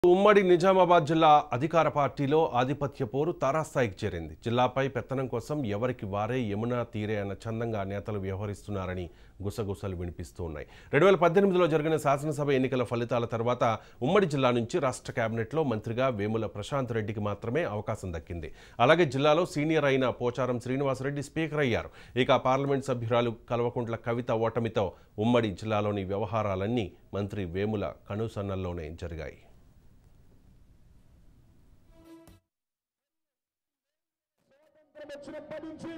ఉమ్మడి నిజామాబాద్ జిల్లా అధికార పార్టీలో ఆధిపత్య పోరు తారాస్థాయికి చేరింది జిల్లాపై పెత్తనం కోసం ఎవరికి వారే యమునా తీరే అన్న చందంగా నేతలు వ్యవహరిస్తున్నారని గుసగుసలు వినిపిస్తూ ఉన్నాయి రెండు వేల పద్దెనిమిదిలో జరిగిన శాసనసభ ఎన్నికల ఫలితాల తర్వాత ఉమ్మడి జిల్లా నుంచి రాష్ట్ర కేబినెట్లో మంత్రిగా వేముల ప్రశాంత్ రెడ్డికి మాత్రమే అవకాశం దక్కింది అలాగే జిల్లాలో సీనియర్ అయిన పోచారం శ్రీనివాసరెడ్డి స్పీకర్ అయ్యారు ఇక పార్లమెంట్ సభ్యురాలు కల్వకుంట్ల కవిత ఓటమితో ఉమ్మడి జిల్లాలోని వ్యవహారాలన్నీ మంత్రి వేముల కనుసన్నల్లోనే జరిగాయి వచ్చినప్పటి నుంచి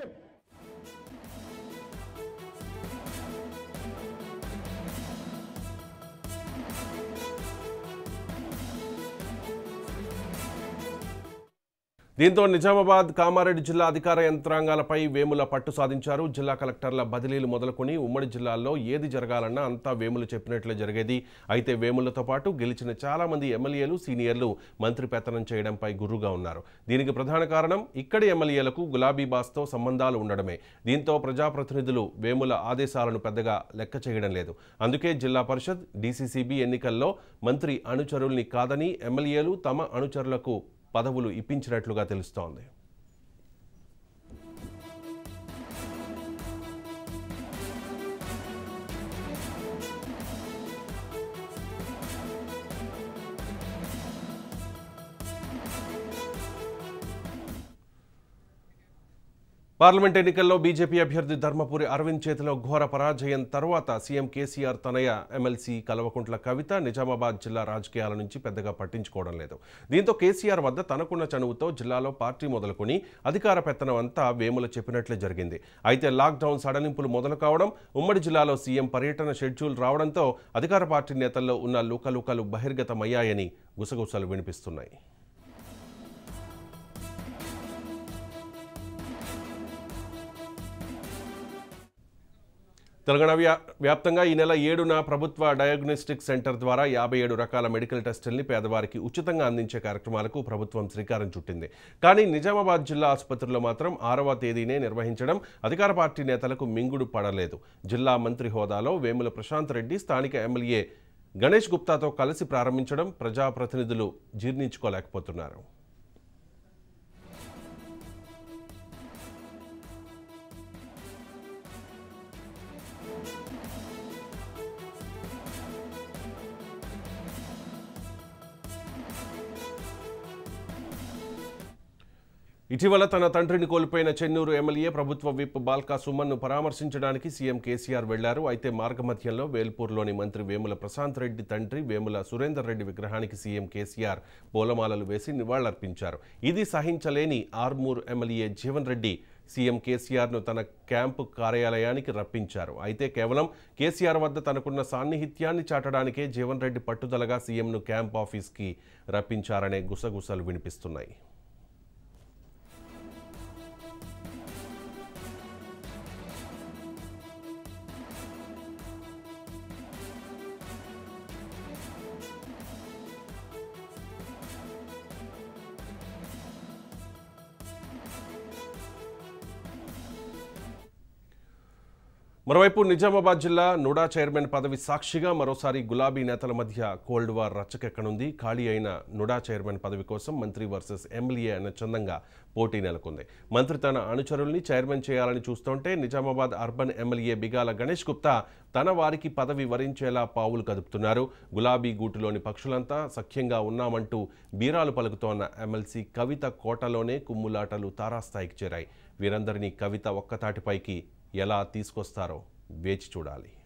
దీంతో నిజామాబాద్ కామారెడ్డి జిల్లా అధికార యంత్రాంగాలపై వేముల పట్టు సాధించారు జిల్లా కలెక్టర్ల బదిలీలు మొదలుకొని ఉమ్మడి జిల్లాల్లో ఏది జరగాలన్నా అంతా వేములు చెప్పినట్లే జరిగేది అయితే వేములతో పాటు గెలిచిన చాలా మంది ఎమ్మెల్యేలు సీనియర్లు మంత్రి పెత్తనం చేయడంపై గుర్రుగా ఉన్నారు దీనికి ప్రధాన కారణం ఇక్కడి ఎమ్మెల్యేలకు గులాబీ బాస్తో సంబంధాలు ఉండడమే దీంతో ప్రజాప్రతినిధులు వేముల ఆదేశాలను పెద్దగా లెక్క చేయడం లేదు అందుకే జిల్లా పరిషత్ డీసీసీబీ ఎన్నికల్లో మంత్రి అనుచరుల్ని కాదని ఎమ్మెల్యేలు తమ అనుచరులకు పదవులు ఇప్పించినట్లుగా తెలుస్తోంది పార్లమెంట్ ఎన్నికల్లో బీజేపీ అభ్యర్థి ధర్మపురి అరవింద్ చేతిలో ఘోర పరాజయం తర్వాత సీఎం కేసీఆర్ తనయ ఎమ్మెల్సీ కల్వకుంట్ల కవిత నిజామాబాద్ జిల్లా రాజకీయాల నుంచి పెద్దగా పట్టించుకోవడం లేదు దీంతో కేసీఆర్ వద్ద తనకున్న చనువుతో జిల్లాలో పార్టీ మొదలుకొని అధికార పెత్తనం అంతా వేముల చెప్పినట్లే జరిగింది అయితే లాక్డౌన్ సడలింపులు మొదలు కావడం ఉమ్మడి జిల్లాలో సీఎం పర్యటన షెడ్యూల్ రావడంతో అధికార పార్టీ నేతల్లో ఉన్న లూకలూకలు బహిర్గతమయ్యాయని గుసగుసలు వినిపిస్తున్నాయి తెలంగాణ వ్యా వ్యాప్తంగా ఈ నెల ఏడున ప్రభుత్వ డయాగ్నోస్టిక్ సెంటర్ ద్వారా యాభై ఏడు రకాల మెడికల్ టెస్టుల్ని పేదవారికి ఉచితంగా అందించే కార్యక్రమాలకు ప్రభుత్వం శ్రీకారం చుట్టింది కానీ నిజామాబాద్ జిల్లా ఆసుపత్రిలో మాత్రం ఆరవ తేదీనే నిర్వహించడం అధికార పార్టీ నేతలకు మింగుడు పడలేదు జిల్లా మంత్రి హోదాలో వేముల ప్రశాంత్ రెడ్డి స్థానిక ఎమ్మెల్యే గణేష్ గుప్తాతో కలిసి ప్రారంభించడం ప్రజాప్రతినిధులు జీర్ణించుకోలేకపోతున్నారు ఇటీవల తన తండ్రిని కోల్పోయిన చెన్నూరు ఎమ్మెల్యే ప్రభుత్వ విప్ బాల్కా సుమన్ను పరామర్శించడానికి సీఎం కేసీఆర్ వెళ్లారు అయితే మార్గమధ్యంలో వేల్పూర్లోని మంత్రి వేముల ప్రశాంత్ రెడ్డి తండ్రి వేముల సురేందర్ రెడ్డి విగ్రహానికి సీఎం కేసీఆర్ పూలమాలలు వేసి నివాళులర్పించారు ఇది సహించలేని ఆర్మూర్ ఎమ్మెల్యే జీవన్ రెడ్డి సీఎం కేసీఆర్ను తన క్యాంపు కార్యాలయానికి రప్పించారు అయితే కేవలం కేసీఆర్ వద్ద తనకున్న సాన్నిహిత్యాన్ని చాటడానికే జీవన్ రెడ్డి పట్టుదలగా సీఎంను క్యాంప్ ఆఫీస్కి రప్పించారనే గుసగుసలు వినిపిస్తున్నాయి మరోవైపు నిజామాబాద్ జిల్లా నుడా చైర్మన్ పదవి సాక్షిగా మరోసారి గులాబీ నేతల మధ్య కోల్డ్ వార్ రచ్చకెక్కనుంది ఖాళీ అయిన నుడా చైర్మన్ పదవి కోసం మంత్రి వర్సెస్ ఎమ్మెల్యే అన్న చందంగా పోటీ నెలకొంది మంత్రి తన అనుచరుల్ని చైర్మన్ చేయాలని చూస్తుంటే నిజామాబాద్ అర్బన్ ఎమ్మెల్యే బిగాల గణేష్ గుప్తా తన వారికి పదవి వరించేలా పావులు కదుపుతున్నారు గులాబీ గూటులోని పక్షులంతా సఖ్యంగా ఉన్నామంటూ బీరాలు పలుకుతోన్న ఎమ్మెల్సీ కవిత కోటలోనే కుమ్ములాటలు తారాస్థాయికి చేరాయి వీరందరినీ కవిత ఒక్కతాటిపైకి ఎలా తీసుకొస్తారో వేచి చూడాలి